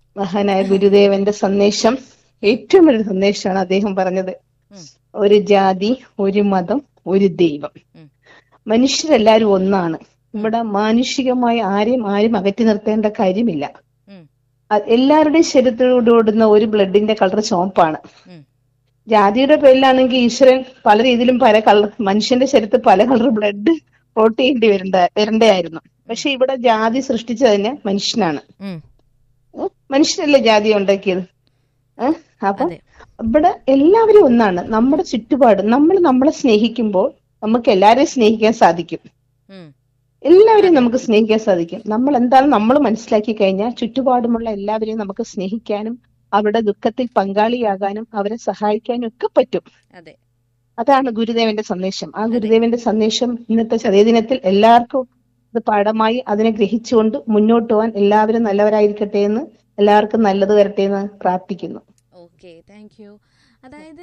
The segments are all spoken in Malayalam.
മഹാനായ ഗുരുദേവന്റെ സന്ദേശം ഏറ്റവും വലിയ സന്ദേശമാണ് അദ്ദേഹം പറഞ്ഞത് ഉം. ഒരു ജാതി ഒരു മതം ഒരു ദൈവം ഉം. മനുഷ്യരെല്ലാരും ഒന്നാണ് ഇവിടെ മാനുഷികമായി ആരെയും ആരും അകറ്റി നിർത്തേണ്ട കാര്യമില്ല ഉം. അ- എല്ലാവരുടെയും ശരീരത്തിലൂടെ ഓടുന്ന ഒരു ബ്ലഡിന്റെ കളർ ചുവപ്പാണ് ഉം. ജാതിയുടെ പേരിലാണെങ്കിൽ ഈശ്വരൻ പല രീതിയിലും പല കളർ മനുഷ്യന്റെ ശരീരത്തിൽ പല കളർ ബ്ലഡ് വോട്ട് ചെയ്യേണ്ടി വരണ്ട വരണ്ടായിരുന്നു പക്ഷെ ഇവിടെ ജാതി സൃഷ്ടിച്ചത് തന്നെ മനുഷ്യനാണ് ഉം. ഏ? മനുഷ്യനല്ലേ ജാതി ഉണ്ടാക്കിയത് ഏഹ് അപ്പൊ അതെ ഇവിടെ എല്ലാവരും ഒന്നാണ് നമ്മുടെ ചുറ്റുപാട് നമ്മൾ നമ്മളെ സ്നേഹിക്കുമ്പോൾ നമുക്ക് എല്ലാവരെയും സ്നേഹിക്കാൻ സാധിക്കും ഉം. എല്ലാവരെയും നമുക്ക് സ്നേഹിക്കാൻ സാധിക്കും നമ്മൾ എന്താണ് നമ്മൾ മനസ്സിലാക്കി കഴിഞ്ഞാൽ ചുറ്റുപാടുമുള്ള എല്ലാവരെയും നമുക്ക് സ്നേഹിക്കാനും അവരുടെ ദുഃഖത്തിൽ പങ്കാളിയാകാനും അവരെ സഹായിക്കാനും ഒക്കെ പറ്റും അതെ അതാണ് ഗുരുദേവന്റെ സന്ദേശം ആ ഗുരുദേവന്റെ സന്ദേശം ഇന്നത്തെ ചതയദിനത്തിൽ എല്ലാവർക്കും ഇത് പാഠമായി അതിനെ ഗ്രഹിച്ചുകൊണ്ട് മുന്നോട്ട് പോകാൻ എല്ലാവരും നല്ലവരായിരിക്കട്ടെ എന്ന് എല്ലാവർക്കും നല്ലത് വരട്ടെ എന്ന് പ്രാർത്ഥിക്കുന്നു ഓക്കെ താങ്ക് യു അതായത്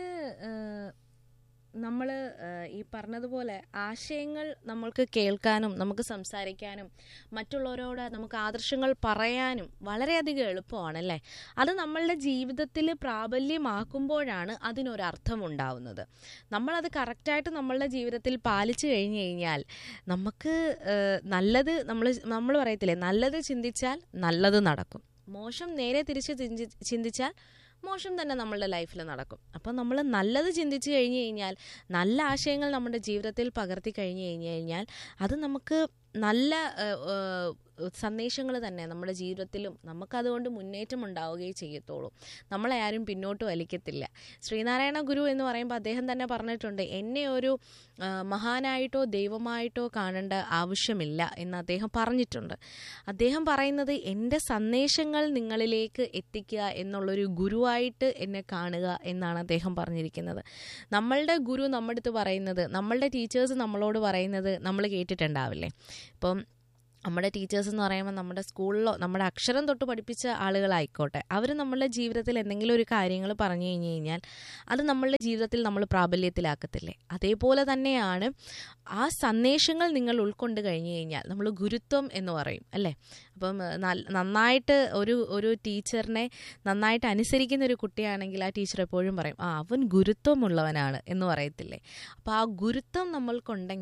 നമ്മൾ ഈ പറഞ്ഞതുപോലെ ആശയങ്ങൾ നമ്മൾക്ക് കേൾക്കാനും നമുക്ക് സംസാരിക്കാനും മറ്റുള്ളവരോട് നമുക്ക് ആദർശങ്ങൾ പറയാനും വളരെയധികം എളുപ്പമാണല്ലേ അത് നമ്മളുടെ ജീവിതത്തിൽ പ്രാബല്യമാക്കുമ്പോഴാണ് അതിനൊരർത്ഥം ഉണ്ടാവുന്നത് നമ്മളത് കറക്റ്റായിട്ട് നമ്മളുടെ ജീവിതത്തിൽ പാലിച്ചു കഴിഞ്ഞു കഴിഞ്ഞാൽ നമുക്ക് ഏഹ്, നല്ലത് നമ്മൾ നമ്മൾ പറയത്തില്ലേ നല്ലത് ചിന്തിച്ചാൽ നല്ലത് നടക്കും മോശം നേരെ തിരിച്ച് ചിന്തി ചിന്തിച്ചാൽ മോശം തന്നെ നമ്മളുടെ ലൈഫിൽ നടക്കും അപ്പോൾ നമ്മൾ നല്ലത് ചിന്തിച്ചു കഴിഞ്ഞു കഴിഞ്ഞാൽ നല്ല ആശയങ്ങൾ നമ്മുടെ ജീവിതത്തിൽ പകർത്തി കഴിഞ്ഞു കഴിഞ്ഞു കഴിഞ്ഞാൽ അത് നമുക്ക് നല്ല സന്ദേശങ്ങൾ തന്നെ നമ്മുടെ ജീവിതത്തിലും നമുക്കതുകൊണ്ട് മുന്നേറ്റം ഉണ്ടാവുകയും ചെയ്യത്തുള്ളൂ നമ്മളെ ആരും പിന്നോട്ട് വലിക്കത്തില്ല ശ്രീനാരായണ ഗുരു എന്ന് പറയുമ്പോൾ അദ്ദേഹം തന്നെ പറഞ്ഞിട്ടുണ്ട് എന്നെ ഒരു ആ, മഹാനായിട്ടോ ദൈവമായിട്ടോ കാണേണ്ട ആവശ്യമില്ല എന്ന് അദ്ദേഹം പറഞ്ഞിട്ടുണ്ട് അദ്ദേഹം പറയുന്നത് എൻ്റെ സന്ദേശങ്ങൾ നിങ്ങളിലേക്ക് എത്തിക്കുക എന്നുള്ളൊരു ഗുരുവായിട്ട് എന്നെ കാണുക എന്നാണ് അദ്ദേഹം പറഞ്ഞിരിക്കുന്നത് നമ്മളുടെ ഗുരു നമ്മുടെ അടുത്ത് പറയുന്നത് നമ്മളുടെ ടീച്ചേഴ്സ് നമ്മളോട് പറയുന്നത് നമ്മൾ കേട്ടിട്ടുണ്ടാവില്ലേ ഇപ്പം നമ്മുടെ ടീച്ചേഴ്സ് എന്ന് പറയുമ്പോൾ നമ്മുടെ സ്കൂളിലോ നമ്മുടെ അക്ഷരം തൊട്ട് പഠിപ്പിച്ച ആളുകളായിക്കോട്ടെ അവർ നമ്മളുടെ ജീവിതത്തിൽ എന്തെങ്കിലും ഒരു കാര്യങ്ങൾ പറഞ്ഞു കഴിഞ്ഞു കഴിഞ്ഞാൽ അത് നമ്മളുടെ ജീവിതത്തിൽ നമ്മൾ പ്രാബല്യത്തിലാക്കത്തില്ലേ അതേപോലെ തന്നെയാണ് ആ സന്ദേശങ്ങൾ നിങ്ങൾ ഉൾക്കൊണ്ട് കഴിഞ്ഞു കഴിഞ്ഞാൽ നമ്മൾ ഗുരുത്വം എന്ന് പറയും അല്ലേ അപ്പം ഏഹ്, നൽ- നന്നായിട്ട് ഒരു ഒരു ടീച്ചറിനെ നന്നായിട്ട് അനുസരിക്കുന്ന ഒരു കുട്ടിയാണെങ്കിൽ ആ ടീച്ചർ എപ്പോഴും പറയും ആ അവൻ ഗുരുത്വമുള്ളവനാണ് എന്ന് പറയത്തില്ലേ അപ്പോൾ ആ ഗുരുത്വം നമ്മൾക്കുണ്ടെങ്കിൽ